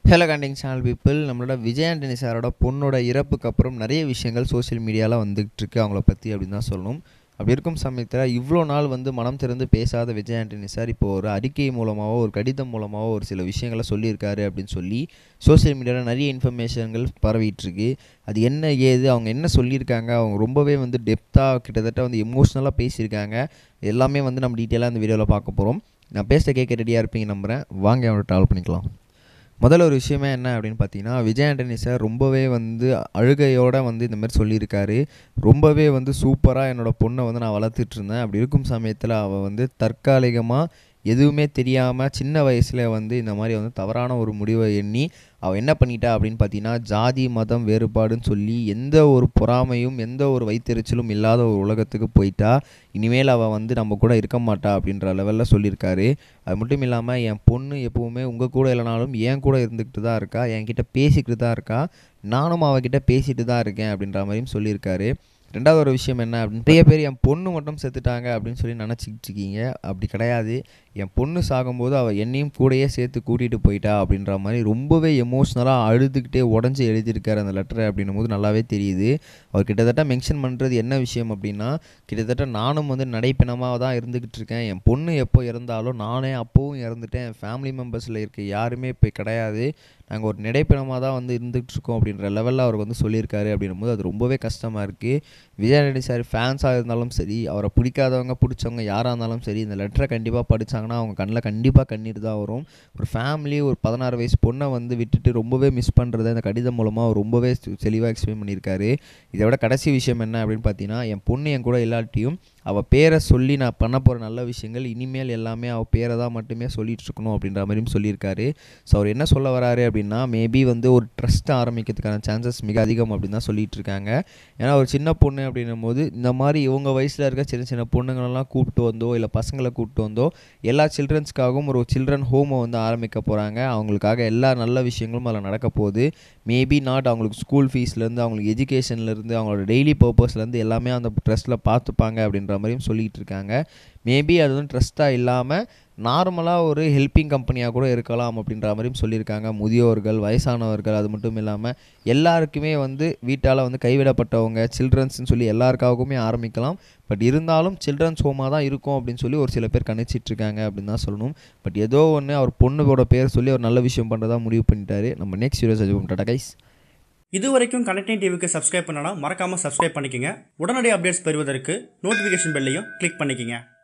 hello கண்டிங் channel people நம்மளோட விஜய் ஆண்டனி சாரோட பொண்ணோட இறப்புக்கு அப்புறம் நிறைய விஷயங்கள் சோஷியல் மீடியாவில் வந்துகிட்டு இருக்கு அவங்கள பற்றி அப்படின்னு தான் சொல்லணும் அப்படி இருக்கும் சமயத்தில் இவ்வளோ நாள் வந்து மனம் திறந்து பேசாத விஜய் ஆண்டனி சார் இப்போ ஒரு அறிக்கை மூலமாகவோ ஒரு கடிதம் மூலமாகவோ ஒரு சில விஷயங்களை சொல்லியிருக்காரு அப்படின்னு சொல்லி சோஷியல் மீடியாவில் நிறைய இன்ஃபர்மேஷன்கள் பரவிட்டு இருக்கு அது என்ன ஏது அவங்க என்ன சொல்லியிருக்காங்க அவங்க ரொம்பவே வந்து டெப்த்தாக கிட்டத்தட்ட வந்து எமோஷ்னலாக பேசியிருக்காங்க எல்லாமே வந்து நம்ம டீட்டெயிலாக இந்த வீடியோவில் பார்க்க போகிறோம் நான் பேச கேட்க ரெடியாக இருப்பீங்க நம்புகிறேன் வாங்க அவனை ட்ராவல் பண்ணிக்கலாம் முதல்ல ஒரு விஷயமே என்ன அப்படின்னு பார்த்தீங்கன்னா விஜய் ஆண்டனி சார் ரொம்பவே வந்து அழுகையோடு வந்து இந்த மாதிரி சொல்லியிருக்காரு ரொம்பவே வந்து சூப்பராக என்னோட பொண்ணை வந்து நான் வளர்த்துட்டு இருந்தேன் அப்படி இருக்கும் சமயத்தில் அவள் வந்து தற்காலிகமாக எதுவுமே தெரியாமல் சின்ன வயசில் வந்து இந்த மாதிரி வந்து தவறான ஒரு முடிவை எண்ணி அவள் என்ன பண்ணிட்டா அப்படின்னு பார்த்தீங்கன்னா ஜாதி மதம் வேறுபாடுன்னு சொல்லி எந்த ஒரு பொறாமையும் எந்த ஒரு வைத்தெரிச்சலும் இல்லாத ஒரு உலகத்துக்கு போயிட்டா இனிமேல் அவள் வந்து நம்ம கூட இருக்க மாட்டா அப்படின்ற லெவலில் சொல்லியிருக்காரு அது மட்டும் இல்லாமல் என் பொண்ணு எப்போவுமே உங்கள் கூட இல்லைனாலும் என் கூட இருந்துக்கிட்டு தான் இருக்கா என்கிட்ட பேசிக்கிட்டு தான் இருக்கா நானும் அவகிட்ட பேசிட்டு தான் இருக்கேன் அப்படின்ற மாதிரியும் சொல்லியிருக்காரு ரெண்டாவது ஒரு விஷயம் என்ன அப்படின்னு நிறைய பேர் என் பொண்ணு மட்டும் செத்துட்டாங்க அப்படின்னு சொல்லி நினச்சிக்கிட்டு இருக்கீங்க அப்படி கிடையாது என் பொண்ணு சாகும்போது அவள் என்னையும் கூடயே சேர்த்து கூட்டிகிட்டு போயிட்டா அப்படின்ற மாதிரி ரொம்பவே எமோஷ்னலாக அழுதுகிட்டே உடஞ்சி எழுதியிருக்காரு அந்த லெட்டரை அப்படின்னும் போது நல்லாவே தெரியுது அவர் கிட்டத்தட்ட மென்ஷன் பண்ணுறது என்ன விஷயம் அப்படின்னா கிட்டத்தட்ட நானும் வந்து நடைப்பிணமாக தான் இருந்துக்கிட்டு இருக்கேன் என் பொண்ணு எப்போ இறந்தாலும் நானே அப்போவும் இறந்துட்டேன் என் ஃபேமிலி மெம்பர்ஸில் இருக்க யாருமே இப்போ கிடையாது நாங்கள் ஒரு நடைப்பிணமாக தான் வந்து இருந்துகிட்டு இருக்கோம் அப்படின்ற லெவலில் அவர் வந்து சொல்லியிருக்காரு அப்படின்னும் போது அது ரொம்பவே கஷ்டமாக இருக்குது விஜயானடி சார் ஃபேன்ஸாக இருந்தாலும் சரி அவரை பிடிக்காதவங்க பிடிச்சவங்க யாராக இருந்தாலும் சரி இந்த லெட்டரை கண்டிப்பாக படித்தாங்கன்னா அவங்க கண்ணில் கண்டிப்பாக கண்ணீர் தான் வரும் ஒரு ஃபேமிலி ஒரு பதினாறு வயசு பொண்ணை வந்து விட்டுட்டு ரொம்பவே மிஸ் பண்ணுறத இந்த கடிதம் மூலமாக அவர் ரொம்பவே தெளிவாக எக்ஸ்பிளைன் பண்ணியிருக்காரு இதை விட கடைசி விஷயம் என்ன அப்படின்னு பார்த்தீங்கன்னா என் பொண்ணு என் கூட இல்லாட்டியும் அவள் பேரை சொல்லி நான் பண்ண போகிற நல்ல விஷயங்கள் இனிமேல் எல்லாமே அவள் பேரை தான் மட்டுமே சொல்லிட்டு இருக்கணும் அப்படின்ற மாதிரியும் சொல்லியிருக்காரு ஸோ அவர் என்ன சொல்ல வராரு அப்படின்னா மேபி வந்து ஒரு ட்ரஸ்ட் ஆரம்பிக்கிறதுக்கான சான்சஸ் மிக அதிகம் அப்படின்னு தான் சொல்லிட்டு இருக்காங்க ஏன்னா ஒரு சின்ன பொண்ணு அப்படின்னும் போது இந்த மாதிரி இவங்க வயசில் இருக்க சின்ன சின்ன பொண்ணுங்களெல்லாம் கூப்பிட்டு வந்தோ இல்லை பசங்களை கூப்பிட்டு வந்தோ எல்லா சில்ட்ரன்ஸ்க்காகவும் ஒரு சில்ட்ரன் ஹோமை வந்து ஆரம்பிக்க போகிறாங்க அவங்களுக்காக எல்லா நல்ல விஷயங்களும் அதில் நடக்க போகுது மேபி நாட் அவங்களுக்கு ஸ்கூல் ஃபீஸ்லேருந்து அவங்களுக்கு எஜுகேஷன்லேருந்து அவங்களோட டெய்லி பர்பஸ்லேருந்து எல்லாமே அந்த ட்ரஸ்ட்டில் பார்த்துப்பாங்க அப்படின்ற மாதிரியும் சொல்லிகிட்டு இருக்காங்க மேபி அது வந்து ட்ரஸ்ட்டாக இல்லாமல் நார்மலாக ஒரு ஹெல்ப்பிங் கம்பெனியாக கூட இருக்கலாம் அப்படின்ற மாதிரியும் சொல்லியிருக்காங்க முதியோர்கள் வயசானவர்கள் அது மட்டும் இல்லாமல் எல்லாருக்குமே வந்து வீட்டால் வந்து கைவிடப்பட்டவங்க சில்ட்ரன்ஸ்னு சொல்லி எல்லாருக்காகவுமே ஆரம்பிக்கலாம் பட் இருந்தாலும் சில்ட்ரன்ஸ் ஹோமாக தான் இருக்கும் அப்படின்னு சொல்லி ஒரு சில பேர் கணிச்சிட்டு இருக்காங்க அப்படின்னு தான் சொல்லணும் பட் ஏதோ ஒன்று அவர் பொண்ணுவோட பேர் சொல்லி அவர் நல்ல விஷயம் பண்ணுறதா முடிவு பண்ணிட்டாரு நம்ம நெக்ஸ்ட் வீடியோ சஜ் டாடா கைஸ் இது வரைக்கும் கனெக்டிங் டிவிக்கு சப்ஸ்கிரைப் பண்ணனா மறக்காமல் சப்ஸ்கிரைப் பண்ணிக்கங்க உடனடி அப்டேட்ஸ் பெறுவதற்கு நோட்டிஃபிகேஷன் பெல்லையும் கிளிக் பண்ணிக்கங்க